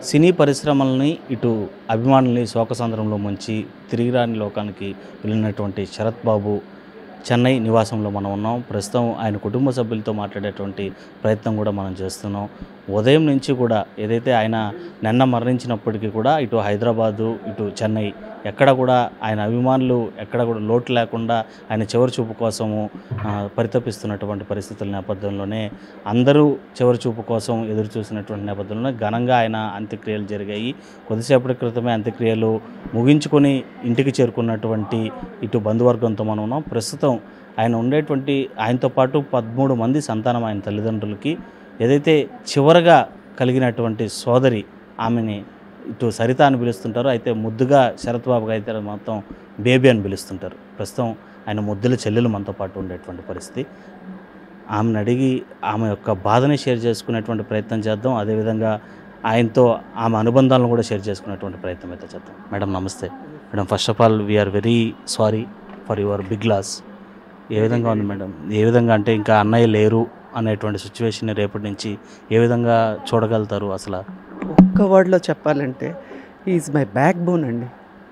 సినీ పరిశ్రమల్ని ఇటు అభిమానుల్ని శోకసంద్రంలో ముంచి తిరిగి రాని లోకానికి వెళ్ళినటువంటి శరత్ బాబు చెన్నై నివాసంలో మనం ఉన్నాం ప్రస్తుతం ఆయన కుటుంబ సభ్యులతో మాట్లాడేటువంటి ప్రయత్నం కూడా మనం చేస్తున్నాం ఉదయం నుంచి కూడా ఏదైతే ఆయన నిన్న మరణించినప్పటికీ కూడా ఇటు హైదరాబాదు ఇటు చెన్నై ఎక్కడ కూడా ఆయన అభిమానులు ఎక్కడ కూడా లోటు లేకుండా ఆయన చివరి చూపు కోసము ఆ, పరితపిస్తున్నటువంటి పరిస్థితుల నేపథ్యంలోనే అందరూ చివరి చూపు కోసం ఎదురు చూసినటువంటి నేపథ్యంలో ఘనంగా ఆయన అంత్యక్రియలు జరిగాయి కొద్దిసేపటి క్రితమే అంత్యక్రియలు ముగించుకొని ఇంటికి చేరుకున్నటువంటి ఇటు బంధువర్గంతో మనం ఉన్నాం ప్రస్తుతం ఆయన ఉండేటువంటి ఆయనతో పాటు పదమూడు మంది సంతానం ఆయన తల్లిదండ్రులకి ఏదైతే చివరగా కలిగినటువంటి సోదరి ఆమెని ఇటు సరిత అని పిలుస్తుంటారు అయితే ముద్దుగా శరత్ బాబుగా అయితే మొత్తం బేబీ అని పిలుస్తుంటారు ప్రస్తుతం ఆయన ముద్దుల చెల్లెలు మనతో పాటు ఉండేటువంటి పరిస్థితి ఆమెను అడిగి ఆమె యొక్క బాధని షేర్ చేసుకునేటువంటి ప్రయత్నం చేద్దాం అదేవిధంగా ఆయనతో ఆమె అనుబంధాలను కూడా షేర్ చేసుకునేటువంటి ప్రయత్నం అయితే చేద్దాం మేడం నమస్తే madam first of all we are very sorry for your big loss ఏ విధంగా ఉంది మేడం ఏ విధంగా అంటే ఇంకా అన్నయ్య లేరు అనేటువంటి సిచ్యువేషన్ రేపటి నుంచి ఏ విధంగా చూడగలుగుతారు అసలు ఒక్క వర్డ్లో చెప్పాలంటే ఈజ్ మై బ్యాక్ బోన్ అండి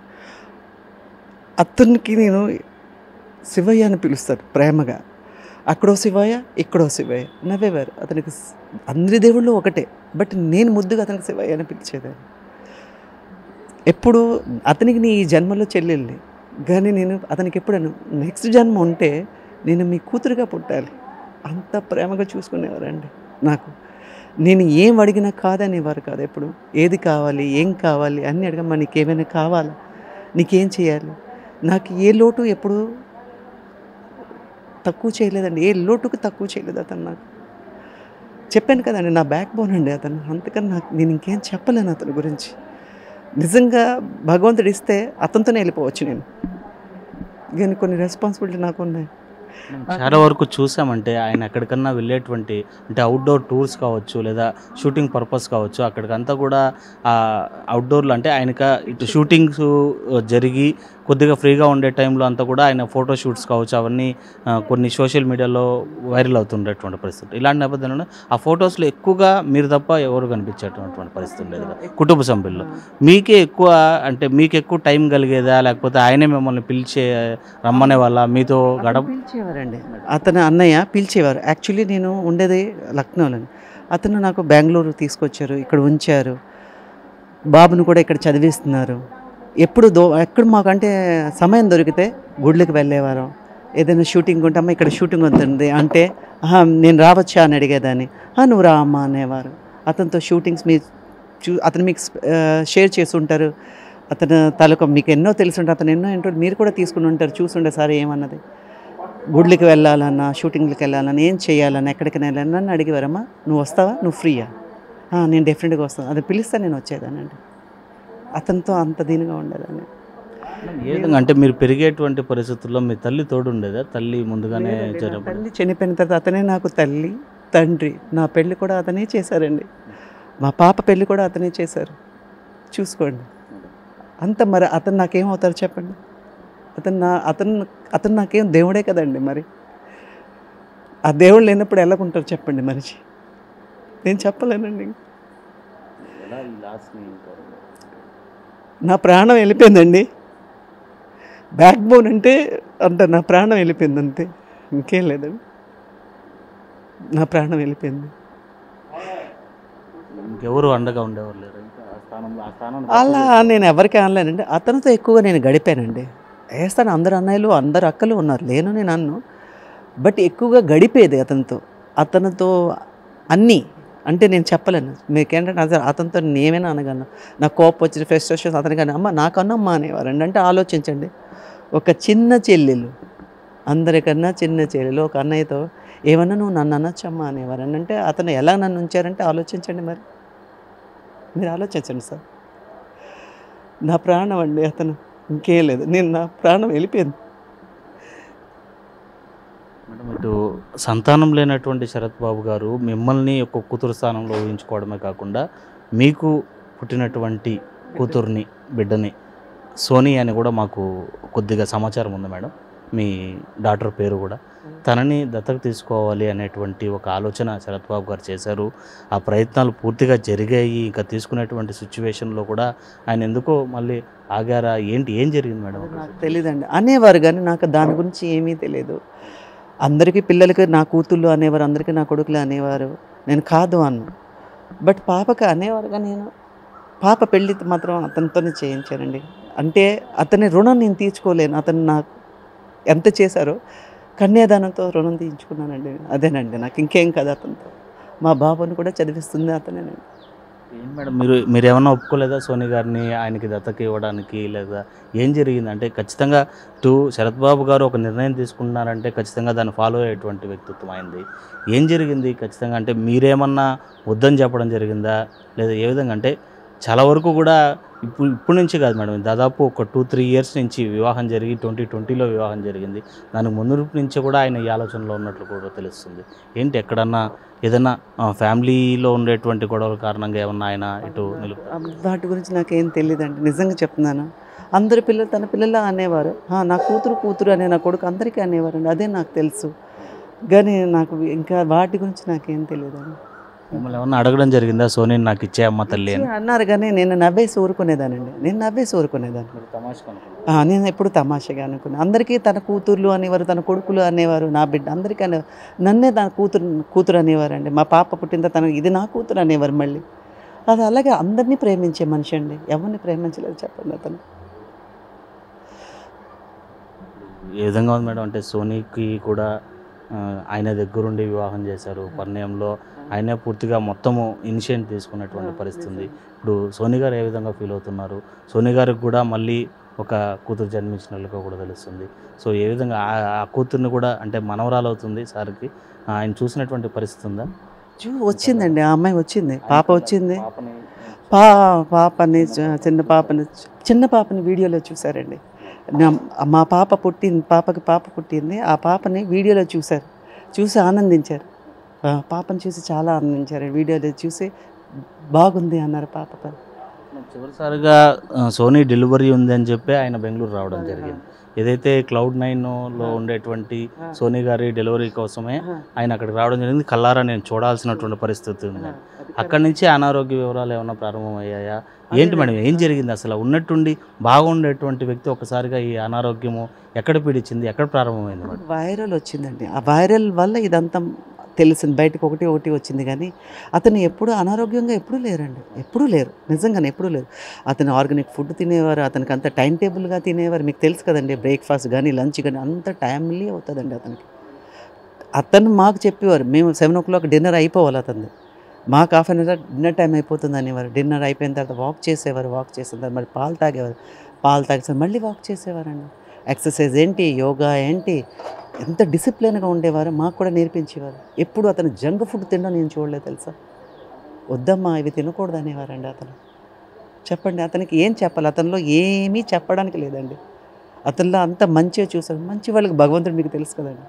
అతనికి నేను శివయ్య అని పిలుస్తాను ప్రేమగా అక్కడో శివయ్య ఇక్కడో శివయ్య నవ్వేవారు అతనికి స్- అందరి దేవుళ్ళు ఒకటే బట్ నేను ముద్దుగా అతనికి శివయ్య అని పిలిచేదాన్ని ఎప్పుడు అతనికి నీ ఈ జన్మలో చెల్లెళ్ళి కానీ నేను అతనికి ఎప్పుడను నెక్స్ట్ జన్మ ఉంటే నేను మీ కూతురుగా పుట్టాలి అంత ప్రేమగా చూసుకునేవారండి నాకు నేను ఏం అడిగినా కాదనేవారు కాదు ఎప్పుడు ఏది కావాలి ఏం కావాలి అన్నీ అడగమ్మా నీకు ఏమైనా కావాలా నీకేం చేయాలి నాకు ఏ లోటు ఎప్పుడు తక్కువ చేయలేదండి ఏ లోటుకు తక్కువ చేయలేదు అతను నాకు చెప్పాను కదండి నా బ్యాక్ బోన్ అండి అతను అందుకని నాకు నేను ఇంకేం చెప్పలేను అతని గురించి నిజంగా భగవంతుడు ఇస్తే అతనితోనే వెళ్ళిపోవచ్చు నేను కానీ కొన్ని రెస్పాన్సిబిలిటీ నాకు ఉన్నాయి చాలా వరకు చూసామంటే ఆయన ఎక్కడికన్నా వెళ్ళేటువంటి అంటే అవుట్డోర్ టూర్స్ కావచ్చు లేదా షూటింగ్ పర్పస్ కావచ్చు అక్కడికంతా కూడా ఆ అవుట్డోర్లో అంటే ఆయనక ఇటు షూటింగ్స్ జరిగి కొద్దిగా ఫ్రీగా ఉండే టైంలో అంతా కూడా ఆయన ఫోటో షూట్స్ కావచ్చు అవన్నీ ఆ, కొన్ని సోషల్ మీడియాలో వైరల్ అవుతుండేటువంటి పరిస్థితి ఇలాంటి నేపథ్యంలో ఆ ఫొటోస్లో ఎక్కువగా మీరు తప్ప ఎవరు కనిపించేటువంటి పరిస్థితి ఉండేది కదా కుటుంబ సభ్యుల్లో మీకే ఎక్కువ అంటే మీకు ఎక్కువ టైం కలిగేదా లేకపోతే ఆయనే మిమ్మల్ని పిలిచే రమ్మనే వాళ్ళ మీతో గడప అతను పిలిచేవారండి అతను అన్నయ్య పిలిచేవారు యాక్చువల్లీ నేను ఉండేది లక్నోలో అతను నాకు బెంగళూరు తీసుకొచ్చారు ఇక్కడ ఉంచారు బాబును కూడా ఇక్కడ చదివిస్తున్నారు ఎప్పుడు దో ఎక్కడ మాకంటే సమయం దొరికితే గుడ్లకు వెళ్ళేవారు ఏదైనా షూటింగ్ ఉంటే అమ్మ ఇక్కడ షూటింగ్ ఉంటుంది అంటే "ఆహా, నేను రావచ్చా అని అడిగేదాన్ని "ఆ, నువ్వు రా అమ్మా అనేవారు అతనితో షూటింగ్స్ మీ చూ అతను మీకు షేర్ చేసి ఉంటారు అతను తాలూకా మీకు ఎన్నో తెలిసి ఉంటారు అతను ఎన్నో ఏంటో మీరు కూడా తీసుకుని ఉంటారు చూసుండే సార్ ఏమన్నది గుడ్లకి వెళ్ళాలన్నా షూటింగ్లకి వెళ్ళాలన్నా ఏం చేయాలన్నా ఎక్కడికైనా వెళ్ళాలన్నా నన్ను అడిగేవారమ్మా నువ్వు వస్తావా నువ్వు ఫ్రీయా "ఆ, నేను డెఫినెట్గా వస్తాను అది పిలిస్తే నేను వచ్చేదానండి అతనితో అంత దీనిగా ఉండేదాన్ని ఏ విధంగా అంటే మీరు పెరిగేటువంటి పరిస్థితుల్లో మీ తల్లి తోడు ఉండేదా తల్లి ముందుగానే లేదండి, నా చేరప్పుడు తల్లి చనిపోయిన తర్వాత అతనే నాకు తల్లి తండ్రి నా పెళ్లి కూడా అతనే చేశారండి మా పాప పెళ్లి కూడా అతనే చేశారు చూసుకోండి అంత మరి అతను నాకేమవుతారు చెప్పండి అతను నా అతను అతను నాకేం దేవుడే కదండి మరి ఆ దేవుడు లేనప్పుడు ఎలాగుంటారు చెప్పండి మనిషి నేను చెప్పలేనండి నా ప్రాణం వెళ్ళిపోయిందండి బ్యాక్ బోన్ అంటే అంత నా ప్రాణం వెళ్ళిపోయింది అంతే ఇంకేం లేదండి నా ప్రాణం వెళ్ళిపోయింది ఇంకెవరు అండగా ఉండేవారు లేరు ఇంకా ఆ స్థానంలో ఆ స్థానంలో అలా నేను ఎవరికి అనలేనండి అతనితో ఎక్కువగా నేను గడిపానండి వేస్తాను అందరు అన్నయ్యలు అందరు అక్కలు ఉన్నారు లేను నేను అన్ను బట్ ఎక్కువగా గడిపేది అతనితో అతనితో అన్నీ అంటే నేను చెప్పలేను మీకేంటంటే అసలు అతనితో నేనేమైనా అనగలను నాకు కోపం వచ్చిన ఫ్రస్ట్రేషన్ అతనికి కానీ అమ్మ నాకన్నా అమ్మ అనేవారండి అంటే ఆలోచించండి ఒక చిన్న చెల్లెలు అందరికన్నా చిన్న చెల్లెలు ఒక అన్నయ్యతో ఏమన్నా నువ్వు నన్ను అనొచ్చమ్మా అనేవారండి అంటే అతను ఎలా నన్ను ఉంచారంటే ఆలోచించండి మరి మీరు ఆలోచించండి సార్ నా ప్రాణం అండి అతను ఇంకేం లేదు నేను నా ప్రాణం వెళ్ళిపోయింది మేడం ఇటు సంతానం లేనటువంటి శరత్ బాబు గారు మిమ్మల్ని ఒక కూతురు స్థానంలో ఊహించుకోవడమే కాకుండా మీకు పుట్టినటువంటి కూతుర్ని బిడ్డని సోనీ అని కూడా మాకు కొద్దిగా సమాచారం ఉంది మేడం మీ డాక్టర్ పేరు కూడా తనని దత్తకు తీసుకోవాలి అనేటువంటి ఒక ఆలోచన శరత్ బాబు గారు చేశారు ఆ ప్రయత్నాలు పూర్తిగా జరిగాయి ఇంకా తీసుకునేటువంటి సిచ్యువేషన్లో కూడా ఆయన ఎందుకో మళ్ళీ ఆగారా ఏంటి ఏం జరిగింది మేడం నాకు తెలియదండి అనేవారు కానీ నాకు దాని గురించి ఏమీ తెలియదు అందరికీ పిల్లలకి నా కూతుళ్ళు అనేవారు అందరికీ నా కొడుకులు అనేవారు నేను కాదు అన్నా బట్ పాపకి అనేవారుగా నేను పాప పెళ్ళి మాత్రం అతనితోనే చేయించానండి అంటే అతని రుణం నేను తీర్చుకోలేను అతను నాకు ఎంత చేశారో కన్యాదానంతో రుణం తీయించుకున్నానండి అదేనండి నాకు ఇంకేం కదా అతనితో మా బాబుని కూడా చదివిస్తుంది అతనేనండి ఏం మేడం మీరు మీరు ఏమన్నా ఒప్పుకోలేదా సోని గారిని ఆయనకి దత్తకి ఇవ్వడానికి లేదా ఏం జరిగింది అంటే ఖచ్చితంగా టూ శరత్ బాబు గారు ఒక నిర్ణయం తీసుకుంటున్నారంటే ఖచ్చితంగా దాన్ని ఫాలో అయ్యేటువంటి వ్యక్తిత్వం అయింది ఏం జరిగింది ఖచ్చితంగా అంటే మీరేమన్నా వద్దని చెప్పడం జరిగిందా లేదా ఏ విధంగా అంటే చాలా వరకు కూడా ఇప్పుడు ఇప్పటి నుంచి కాదు మేడం దాదాపు ఒక టూ త్రీ ఇయర్స్ నుంచి వివాహం జరిగి ట్వంటీ ట్వంటీలో వివాహం జరిగింది దానికి ముందు నుంచి కూడా ఆయన ఈ ఆలోచనలో ఉన్నట్లు కూడా తెలుస్తుంది ఏంటి ఎక్కడన్నా ఏదైనా ఫ్యామిలీలో ఉండేటువంటి గొడవల కారణంగా ఏమన్నా ఆయన ఇటు నిలుపు ఆ, వాటి గురించి నాకేం తెలియదండి నిజంగా చెప్తున్నాను అందరి పిల్లలు తన పిల్లల అనేవారు "ఆ, నా కూతురు కూతురు అనే నా కొడుకు అందరికీ అనేవారండి అదే నాకు తెలుసు కానీ నాకు ఇంకా వాటి గురించి నాకేం తెలియదండి మిమ్మల్ని ఏమన్నా అడగడం జరిగిందా సోనీ నాకు ఇచ్చే అమ్మ తల్లి అని అన్నారు కానీ నేను నవ్వేసి ఊరుకునేదానండి నేను నవ్వేసి ఊరుకునేదాన్ని ఆ, నేను ఎప్పుడు తమాషగా అనుకున్నాను అందరికీ తన కూతుర్లు అనేవారు తన కొడుకులు అనేవారు నా బిడ్డ అందరికీ అనేవారు నన్నే తన కూతురు కూతురు అనేవారండి మా పాప పుట్టిన తన ఇది నా కూతురు అనేవారు మళ్ళీ అది అలాగే అందరినీ ప్రేమించే మనిషి అండి ఎవరిని ప్రేమించలేదు చెప్పండి అతను ఏ విధంగా ఉంది మేడం అంటే సోనీకి కూడా ఆ, ఆయన దగ్గరుండి వివాహం చేశారు పరిణయంలో ఆయనే పూర్తిగా మొత్తము ఇనిషియేట్ తీసుకున్నటువంటి పరిస్థితి ఉంది ఇప్పుడు సోనీ గారు ఏ విధంగా ఫీల్ అవుతున్నారు సోనీ గారికి కూడా మళ్ళీ ఒక కూతురు జన్మించినట్లుగా కూడా తెలుస్తుంది సో ఏ విధంగా ఆ- ఆ కూతుర్ని కూడా అంటే మనవరాలు అవుతుంది సార్కి ఆయన చూసినటువంటి పరిస్థితి ఉందా చూ వచ్చిందండి ఆ అమ్మాయి వచ్చింది పాప వచ్చింది పాపని పా పాపని చ- చిన్న పాపని చిన్న పాపని వీడియోలో చూశారండి నా- మా పాప పుట్టింది పాపకి పాప పుట్టింది ఆ పాపని వీడియోలో చూశారు చూసి ఆనందించారు ఆ పాపని చూసి చాలా ఆనందించారు వీడియోలో చూసి బాగుంది అన్నారు పాప పని చివరిసారిగా ఆ, సోనీ డెలివరీ ఉంది అని చెప్పి ఆయన బెంగళూరు రావడం జరిగింది ఏదైతే క్లౌడ్ నైన్లో ఉండేటువంటి సోనీ గారి డెలివరీ కోసమే ఆయన అక్కడికి రావడం జరిగింది కల్లారా నేను చూడాల్సినటువంటి పరిస్థితి ఉంది అక్కడి నుంచి అనారోగ్య వివరాలు ఏమైనా ప్రారంభమయ్యాయా ఏంటి మేడం ఏం జరిగింది అసలు ఉన్నట్టుండి బాగుండేటువంటి వ్యక్తి ఒకసారిగా ఈ అనారోగ్యము ఎక్కడ పీడించింది ఎక్కడ ప్రారంభమైంది మేడం వైరల్ వచ్చిందండి ఆ వైరల్ వల్ల ఇదంతా తెలిసింది బయటకు ఒకటి ఒకటి వచ్చింది కానీ అతను ఎప్పుడు అనారోగ్యంగా ఎప్పుడూ లేరండి ఎప్పుడూ లేరు నిజంగానే ఎప్పుడూ లేరు అతను ఆర్గానిక్ ఫుడ్ తినేవారు అతనికి అంత టైం టేబుల్గా తినేవారు మీకు తెలుసు కదండి బ్రేక్ఫాస్ట్ కానీ లంచ్ కానీ అంత టైమ్లీ అవుతుందండి అతనికి అతను మాకు చెప్పేవారు మేము సెవెన్ ఓ క్లాక్ డిన్నర్ అయిపోవాలి అతను మాకు half an hour dinner time అయిపోతుంది అనేవారు డిన్నర్ అయిపోయిన తర్వాత వాక్ చేసేవారు వాక్ చేసిన తర్వాత మరి పాలు తాగేవారు పాలు తాగేసారు మళ్ళీ వాక్ చేసేవారండి ఎక్సర్సైజ్ ఏంటి యోగా ఏంటి ఎంత డిసిప్లిన్గా ఉండేవారు మాకు కూడా నేర్పించేవారు ఎప్పుడు అతను జంక్ ఫుడ్ తినడం నేను చూడలేదు తెలుసా వద్దమ్మా ఇవి తినకూడదు అనేవారండి అతను చెప్పండి అతనికి ఏం చెప్పాలి అతనిలో ఏమీ చెప్పడానికి లేదండి అతనిలో అంత మంచిగా చూసారు మంచి వాళ్ళకి భగవంతుడు మీకు తెలుసు కదండి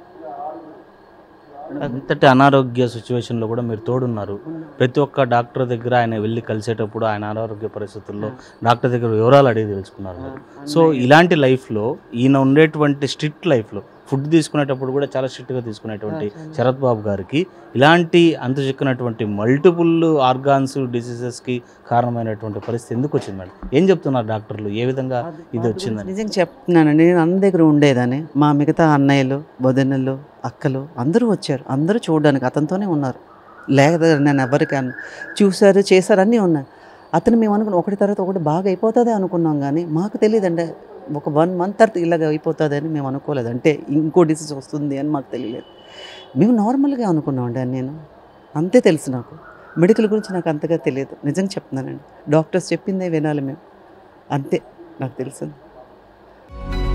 అంతటి అనారోగ్య సిచ్యువేషన్లో కూడా మీరు తోడున్నారు ప్రతి ఒక్క డాక్టర్ దగ్గర ఆయన వెళ్ళి కలిసేటప్పుడు ఆయన అనారోగ్య పరిస్థితుల్లో డాక్టర్ దగ్గర వివరాలు అడిగి తెలుసుకున్నారు మీరు. సో ఇలాంటి లైఫ్లో ఈయన ఉండేటువంటి స్ట్రిక్ట్ లైఫ్లో ఫుడ్ తీసుకునేటప్పుడు కూడా చాలా స్ట్రిక్ట్గా తీసుకునేటువంటి శరత్ బాబు గారికి ఇలాంటి అంతు చిక్కినటువంటి మల్టిపుల్ ఆర్గాన్స్ డిసీజెస్కి కారణమైనటువంటి పరిస్థితి ఎందుకు వచ్చింది మేడం ఏం చెప్తున్నారు డాక్టర్లు ఏ విధంగా ఇది వచ్చిందని నిజంగా చెప్తున్నానండి నేను అన్న దగ్గర ఉండేదాన్ని మా మిగతా అన్నయ్యలు వదినలు అక్కలు అందరూ వచ్చారు అందరూ చూడడానికి అతనితోనే ఉన్నారు లేకపోతే నేను ఎవరికి అన్న చూశారు చేశారు అన్నీ ఉన్నాయి అతను మేము అనుకున్నాం ఒకటి తర్వాత ఒకటి బాగా అయిపోతుంది అనుకున్నాం కానీ మాకు తెలియదండి ఒక వన్ మంత్ తర్వాత ఇలాగ అయిపోతుంది అని మేము అనుకోలేదు అంటే ఇంకో డిసీజ్ వస్తుంది అని మాకు తెలియలేదు మేము నార్మల్గా అనుకున్నామండి అని నేను అంతే తెలుసు నాకు మెడికల్ గురించి నాకు అంతగా తెలియదు నిజంగా చెప్తున్నానండి డాక్టర్స్ చెప్పిందే వినాలి మేము అంతే నాకు తెలుసు